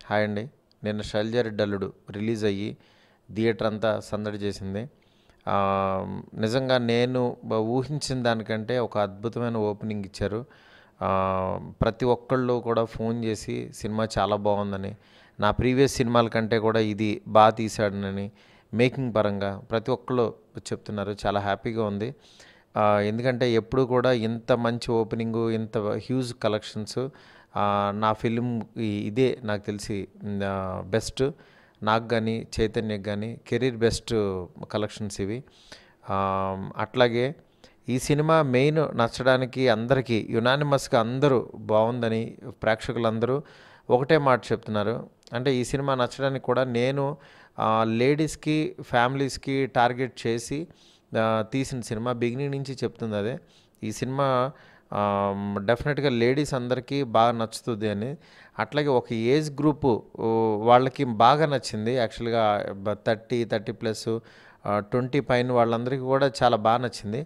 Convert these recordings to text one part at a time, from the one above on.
Hi అండి నిన్న శైలజారెడ్డి అల్లుడు రిలీజ్ అయ్యి థియేటర్ అంతా సందడి చేసింది ఆ, నిజంగా నేను బ- ఊహించిన దానికంటే ఒక అద్భుతమైన ఓపెనింగ్ ఇచ్చారు ఆ, ప్రతి ఒక్కళ్ళు కూడా ఫోన్ చేసి సినిమా చాలా బాగుందని నా ప్రీవియస్ సినిమాల కంటే కూడా ఇది బాగా తీశాడనని మేకింగ్ పరంగా ప్రతి ఒక్కళ్ళు చెప్తున్నారు చాలా హ్యాపీగా ఉంది ఆ, ఎందుకంటే ఎప్పుడు కూడా ఇంత మంచి ఓపెనింగ్ ఇంత హ్యూజ్ కలెక్షన్స్ నా ఫిలిం ఇదే నాకు తెలిసి బెస్ట్ నాకు కానీ చైతన్యకి కానీ కెరీర్ బెస్ట్ కలెక్షన్స్ ఇవి ఆ, అట్లాగే ఈ సినిమా మెయిన్ నచ్చడానికి అందరికీ యునానిమస్గా అందరూ బాగుందని ప్రేక్షకులందరూ ఒకటే మాట చెప్తున్నారు అంటే ఈ సినిమా నచ్చడానికి కూడా నేను లేడీస్కి ఫ్యామిలీస్కి టార్గెట్ చేసి ఆ, తీసిన సినిమా బిగినింగ్ నుంచి చెప్తుంది అదే ఈ సినిమా డెఫినెట్గా లేడీస్ అందరికీ బాగా నచ్చుతుంది అని అట్లాగే ఒక ఏజ్ గ్రూపు ఓ, వాళ్ళకి బాగా నచ్చింది యాక్చువల్గా థర్టీ థర్టీ ప్లస్ ట్వంటీ పైన వాళ్ళందరికీ కూడా చాలా బాగా నచ్చింది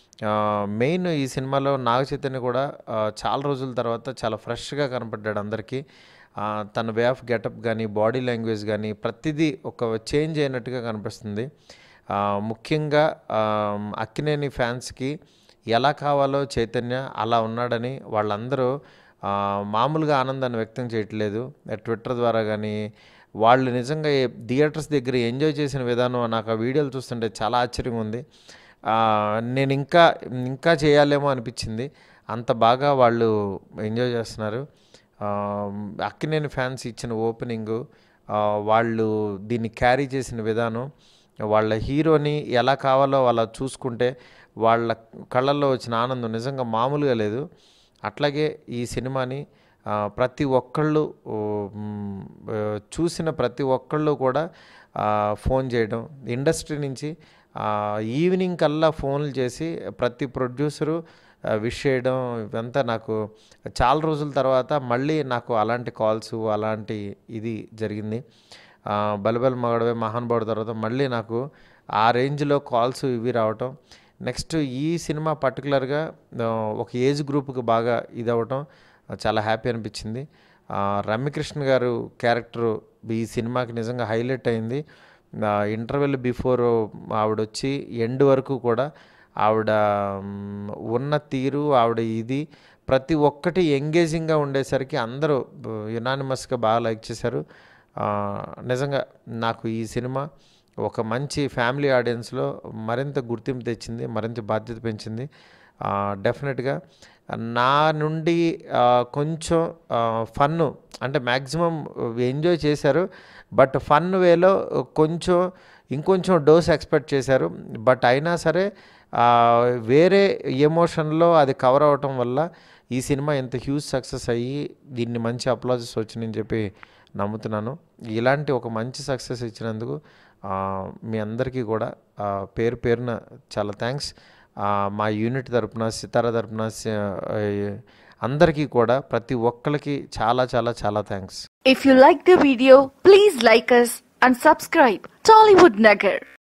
మెయిన్ ఈ సినిమాలో నాగ చైతన్య కూడా ఆ, చాలా రోజుల తర్వాత చాలా ఫ్రెష్గా కనపడ్డాడు అందరికీ ఆ, తన వే ఆఫ్ గెటప్ కానీ బాడీ లాంగ్వేజ్ కానీ ప్రతిదీ ఒక చేంజ్ అయినట్టుగా కనిపిస్తుంది ఆ, ముఖ్యంగా ఆ, అక్కినేని ఫ్యాన్స్కి ఎలా కావాలో చైతన్య అలా ఉన్నాడని వాళ్ళందరూ ఆ, మామూలుగా ఆనందాన్ని వ్యక్తం చేయట్లేదు ట్విట్టర్ ద్వారా కానీ వాళ్ళు నిజంగా ఏ- థియేటర్స్ దగ్గర ఎంజాయ్ చేసిన విధానం నాకు ఆ వీడియోలు చూస్తుంటే చాలా ఆశ్చర్యంగా ఉంది ఆ, నేను ఇంకా ఇంకా చేయాలేమో అనిపించింది అంత బాగా వాళ్ళు ఎంజాయ్ చేస్తున్నారు ఆ, అక్కినేని ఫ్యాన్స్ ఇచ్చిన ఓపెనింగు వాళ్ళు దీన్ని క్యారీ చేసిన విధానం వాళ్ళ హీరోని ఎలా కావాలో అలా చూసుకుంటే వాళ్ళ కళ్ళల్లో వచ్చిన ఆనందం నిజంగా మామూలుగా లేదు అట్లాగే ఈ సినిమాని ఆ, ప్రతి ఒక్కళ్ళు ఓ, మ్, ఆ, చూసిన ప్రతి ఒక్కళ్ళు కూడా ఆ, ఫోన్ చేయడం ఇండస్ట్రీ నుంచి ఆ, ఈవినింగ్ కల్లా ఫోన్లు చేసి ప్రతి ప్రొడ్యూసరు ఆ, విష్ చేయడం ఇదంతా నాకు చాలా రోజుల తర్వాత మళ్ళీ నాకు అలాంటి కాల్స్ అలాంటి ఇది జరిగింది ఆ, బలబల్ మగడవే మహానుభావుడు తర్వాత మళ్ళీ నాకు ఆ రేంజ్లో కాల్స్ ఇవి రావటం నెక్స్ట్ ఈ సినిమా పర్టికులర్గా ఒక ఏజ్ గ్రూప్కి బాగా ఇది అవ్వటం చాలా హ్యాపీ అనిపించింది ఆ, రమ్యకృష్ణ గారు క్యారెక్టర్ ఈ సినిమాకి నిజంగా హైలైట్ అయింది ఇంటర్వెల్ బిఫోర్ ఆవిడ వచ్చి ఎండ్ వరకు కూడా ఆవిడ మ్, ఉన్న తీరు ఆవిడ ఇది ప్రతి ఒక్కటి ఎంగేజింగ్గా ఉండేసరికి అందరూ యునానిమస్గా బాగా లైక్ చేశారు ఆ, నిజంగా నాకు ఈ సినిమా ఒక మంచి ఫ్యామిలీ ఆడియన్స్లో మరింత గుర్తింపు తెచ్చింది మరింత బాధ్యత పెంచింది డెఫినెట్గా నా నుండి ఆ, కొంచెం ఫన్ను అంటే మ్యాక్సిమం ఎంజాయ్ చేశారు బట్ ఫన్ వేలో కొంచెం ఇంకొంచెం డోస్ ఎక్స్పెక్ట్ చేశారు బట్ అయినా సరే ఆ, వేరే ఎమోషన్లో అది కవర్ అవ్వటం వల్ల ఈ సినిమా ఇంత హ్యూజ్ సక్సెస్ అయ్యి దీన్ని మంచి అప్లాజెస్ వచ్చినాయని చెప్పి నమ్ముతున్నాను ఇలాంటి ఒక మంచి సక్సెస్ ఇచ్చినందుకు ఆ, మీ అందరికీ కూడా ఆ, పేరు పేరున చాలా థ్యాంక్స్ మా యూనిట్ తరపున సితార తరపున సి- ఆ, అందరికీ కూడా ప్రతి ఒక్కరికి చాలా చాలా చాలా thanks If you like the video, please like us and subscribe Tollywood Nagar.